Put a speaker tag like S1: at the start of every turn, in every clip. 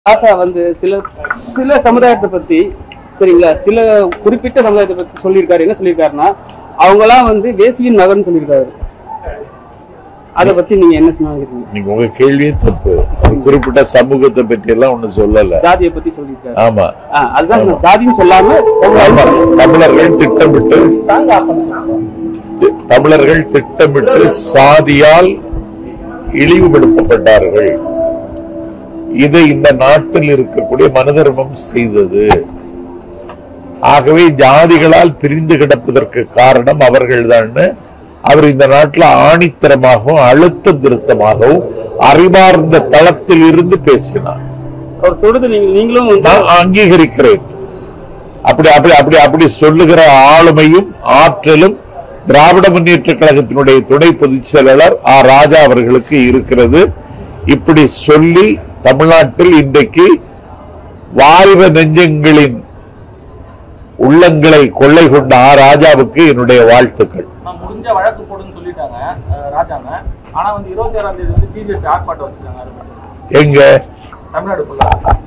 S1: ஆசா வந்து சில சில சமுதாயத்தை பத்தி சரிங்களா சில குறிப்பிட்ட சமுதாயத்தை பத்தி சொல்லியிருக்காரு என்ன சொல்லியிருக்காருன்னா அவங்கலாம் வந்து வேசியின் மகன் சொல்லியிருக்காரு அதை பத்தி நீங்க என்ன சொன்னாங்க
S2: நீங்க உங்க கேள்வியே தப்பு குறிப்பிட்ட சமூகத்தை பற்றி எல்லாம் ஒண்ணு சொல்லல
S1: ஜாதியை பத்தி சொல்லியிருக்காரு
S2: ஆமா
S1: ஆ, அதுதான் சொன்னேன். ஜாதின்னு சொல்லாம
S2: ஆமா தமிழர்கள் திட்டமிட்டு தி- தமிழர்கள் திட்டமிட்டு சாதியால் இழிவுபடுத்தப்பட்டார்கள் இதை இந்த நாட்டில் இருக்கக்கூடிய மனதர்மம் செய்தது ஆகவே ஜாதிகளால் பிரிந்து கிடப்பதற்கு காரணம் அவர்கள்தான் அவர் இந்த நாட்டில் ஆணித்தரமாகவும் அழுத்த திருத்தமாகவும் அறிவார்ந்த தளத்தில் இருந்து பேசினார்
S1: அவர் சொல்றது நீங்க நீங்களும் வந்து
S2: நான் அங்கீகரிக்கிறேன் அப்படி அப்படி அப்படி அப்படி சொல்லுகிற ஆளுமையும் ஆற்றலும் திராவிட முன்னேற்ற கழகத்தினுடைய துணை பொதுச் செயலாளர் ஆ ராஜா அவர்களுக்கு இருக்கிறது இப்படி சொல்லி தமிழ்நாட்டில் இன்றைக்கு வாழ்வ நெஞ்சங்களின் உள்ளங்களை கொள்ளை கொண்ட ஆ ராஜாவுக்கு என்னுடைய வாழ்த்துக்கள்
S3: நான் முடிஞ்ச வழக்கு போடுன்னு சொல்லிட்டாங்க அஹ், ராஜாங்க ஆனா வந்து இருபத்தி ஆறாம் தேதி வந்து பிஜேபி ஆர்ப்பாட்டம் வச்சிருக்காங்க அது மட்டும்.
S2: எங்க
S3: தமிழ்நாடு ஃபுல்லா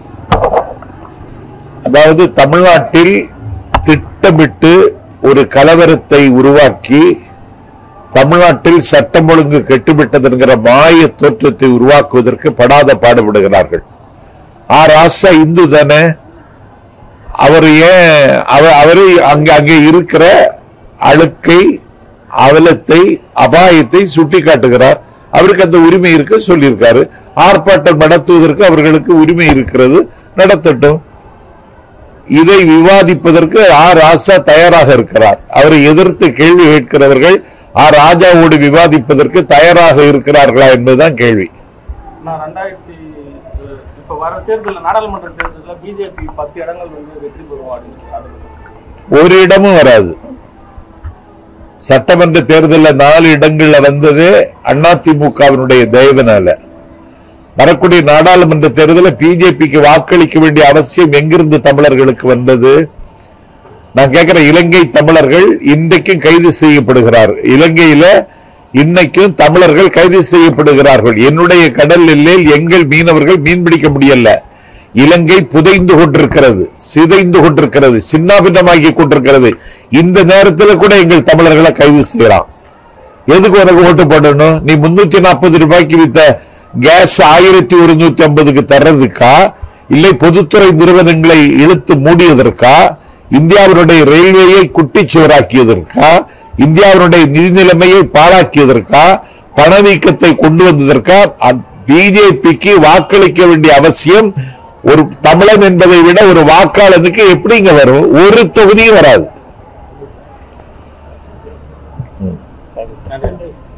S2: அதாவது தமிழ்நாட்டில் திட்டமிட்டு ஒரு கலவரத்தை உருவாக்கி தமிழ்நாட்டில் சட்டம் ஒழுங்கு கெட்டுவிட்டது என்கிற மாய தோற்றத்தை உருவாக்குவதற்கு படாத பாடுபடுகிறார்கள் ஆ ராசா இந்து தானே அவர் ஏன் அவர் அவரு அங்க அங்கே இருக்கிற அழுக்கை அவலத்தை அபாயத்தை சுட்டி காட்டுகிறார் அவருக்கு அந்த உரிமை இருக்கு சொல்லியிருக்காரு ஆர்ப்பாட்டம் நடத்துவதற்கு அவர்களுக்கு உரிமை இருக்கிறது நடத்தட்டும் இதை விவாதிப்பதற்கு ஆ ராசா தயாராக இருக்கிறார் அவரை எதிர்த்து கேள்வி கேட்கிறவர்கள் ஆ ராஜாவோடு விவாதிப்பதற்கு தயாராக இருக்கிறார்களா என்பதுதான் கேள்வி
S3: நான் ரெண்டாயிரத்தி அஹ், இப்ப வர தேர்தலில் நாடாளுமன்ற தேர்தலில் பிஜேபி பத்து இடங்கள் வந்து வெற்றி பெறும் அப்படின்னு சொல்றாங்க
S2: ஒரு இடமும் வராது சட்டமன்ற தேர்தலில் நாலு இடங்கள்ல வந்தது அதிமுகவினுடைய தயவுனால வரக்கூடிய நாடாளுமன்ற தேர்தலில் பிஜேபிக்கு வாக்களிக்க வேண்டிய அவசியம் எங்கிருந்து தமிழர்களுக்கு வந்தது நான் கேட்கிற இலங்கை தமிழர்கள் இன்றைக்கும் கைது செய்யப்படுகிறார் இலங்கையில இன்னைக்கும் தமிழர்கள் கைது செய்யப்படுகிறார்கள் என்னுடைய கடல் எல்லையில் எங்கள் மீனவர்கள் மீன் பிடிக்க முடியல இலங்கை புதைந்து கொண்டிருக்கிறது சிதைந்து கொண்டிருக்கிறது சின்னாபின்னமாகி கொண்டிருக்கிறது இந்த நேரத்தில் கூட எங்கள் தமிழர்களை கைது செய்யலாம் எதுக்கு உனக்கு ஓட்டு போடணும் நீ முன்னூத்தி நாற்பது ரூபாய்க்கு வித்த கேஸ் ஆயிரத்தி ஒருநூத்தி ஐம்பதுக்கு தர்றதுக்கா இல்லை பொதுத்துறை நிறுவனங்களை இழுத்து மூடியதற்கா இந்தியாவினுடைய ரயில்வேயை குட்டிச்சுவராக்கியதற்கா இந்தியாவினுடைய நிதி நிலைமையை பாழாக்கியதற்கா பணவீக்கத்தை கொண்டு வந்ததற்கா பிஜேபிக்கு வாக்களிக்க வேண்டிய அவசியம் ஒரு தமிழன் என்பதை விட ஒரு வாக்காளனுக்கு எப்படிங்க வரும் ஒரு தொகுதியும் வராது
S3: நன்றி